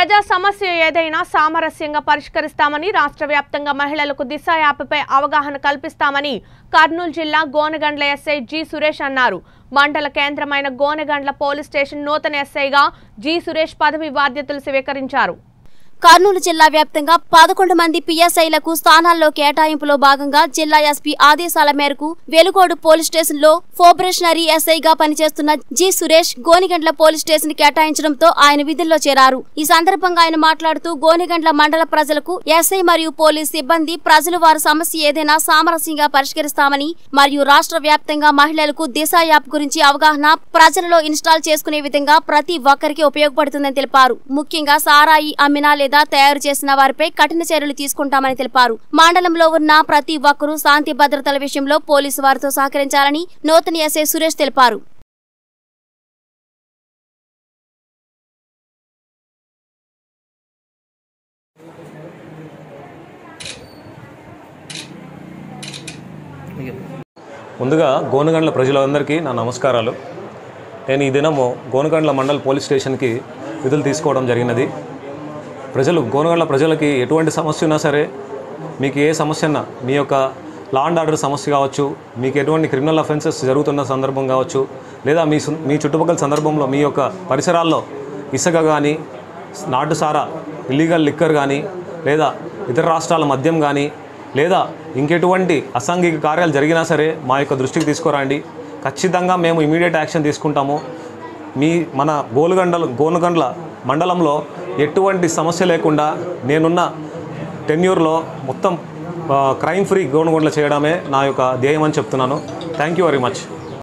ప్రజా సమస్య ఏదైనా సామరస్యంగా పరిష్కరిస్తామని రాష్ట్ర వ్యాప్తంగా మహిళలకు దిశ యాప్పై అవగాహన కల్పిస్తామని కర్నూలు జిల్లా గోనెగండ్ల ఎస్ఐ జి సురేష్ అన్నారు మండల కేంద్రమైన గోనెగండ్ల పోలీస్ స్టేషన్ నూతన ఎస్ఐగా జి సురేష్ పదవి బాధ్యతలు స్వీకరించారు కర్నూలు జిల్లా వ్యాప్తంగా పదకొండు మంది పిఎస్ఐలకు స్థానాల్లో కేటాయింపులో భాగంగా జిల్లా ఎస్పీ ఆదేశాల మేరకు వెలుగోడు పోలీస్ స్టేషన్ లో ఫోబరేషనరీ ఎస్ఐగా పనిచేస్తున్న G Suresh Gonegandla police station కేటాయించడంతో ఆయన విధుల్లో చేరారు ఈ సందర్భంగా ఆయన మాట్లాడుతూ గోనిగండ్ల మండల ప్రజలకు ఎస్ఐ మరియు పోలీస్ సిబ్బంది ప్రజలు వారి సమస్య ఏదైనా సామరస్యంగా పరిష్కరిస్తామని మరియు రాష్ట్ర వ్యాప్తంగా మహిళలకు దిశ యాప్ గురించి అవగాహన ప్రజలలో ఇన్స్టాల్ చేసుకునే విధంగా ప్రతి ఒక్కరికి ఉపయోగపడుతుందని తెలిపారు ముఖ్యంగా సారాయి అమ్మినా లేదా తయారు చేసిన వారిపై కఠిన చర్యలు తీసుకుంటామని తెలిపారు మండలంలో ఉన్న ప్రతి ఒక్కరూ శాంతి భద్రతల విషయంలో పోలీసు వారితో సహకరించాలని నూతన ఎస్ఐ సురేష్ తెలిపారు ముందుగా గోనగండ్ల ప్రజలందరికీ నా నమస్కారాలు నేను ఈ దినము గోనగండ్ల మండల్ పోలీస్ స్టేషన్కి విధులు తీసుకోవడం జరిగినది ప్రజలు గోనగండ్ల ప్రజలకి ఎటువంటి సమస్య ఉన్నా సరే మీకు ఏ సమస్య ఉన్నా మీ యొక్క లా అండ్ ఆర్డర్ సమస్య కావచ్చు మీకు ఎటువంటి క్రిమినల్ అఫెన్సెస్ జరుగుతున్న సందర్భం కావచ్చు లేదా మీ సు- మీ చుట్టుపక్కల సందర్భంలో మీ యొక్క పరిసరాల్లో ఇసుక కానీ నాటు సారా ఇల్లీగల్ లిక్కర్ కానీ లేదా ఇతర రాష్ట్రాల మద్యం కానీ లేదా ఇంకెటువంటి అసాంఘిక కార్యాలు జరిగినా సరే మా యొక్క దృష్టికి తీసుకురండి ఖచ్చితంగా మేము ఇమీడియట్ యాక్షన్ తీసుకుంటాము మీ మన గోలుగండల గోనుగండ్ల మండలంలో ఎటువంటి సమస్య లేకుండా నేనున్న టెన్యూర్లో మొత్తం క్రైమ్ ఫ్రీ గోనుగొండలు చేయడమే నా యొక్క ధ్యేయం అని చెప్తున్నాను థ్యాంక్ యూ వెరీ మచ్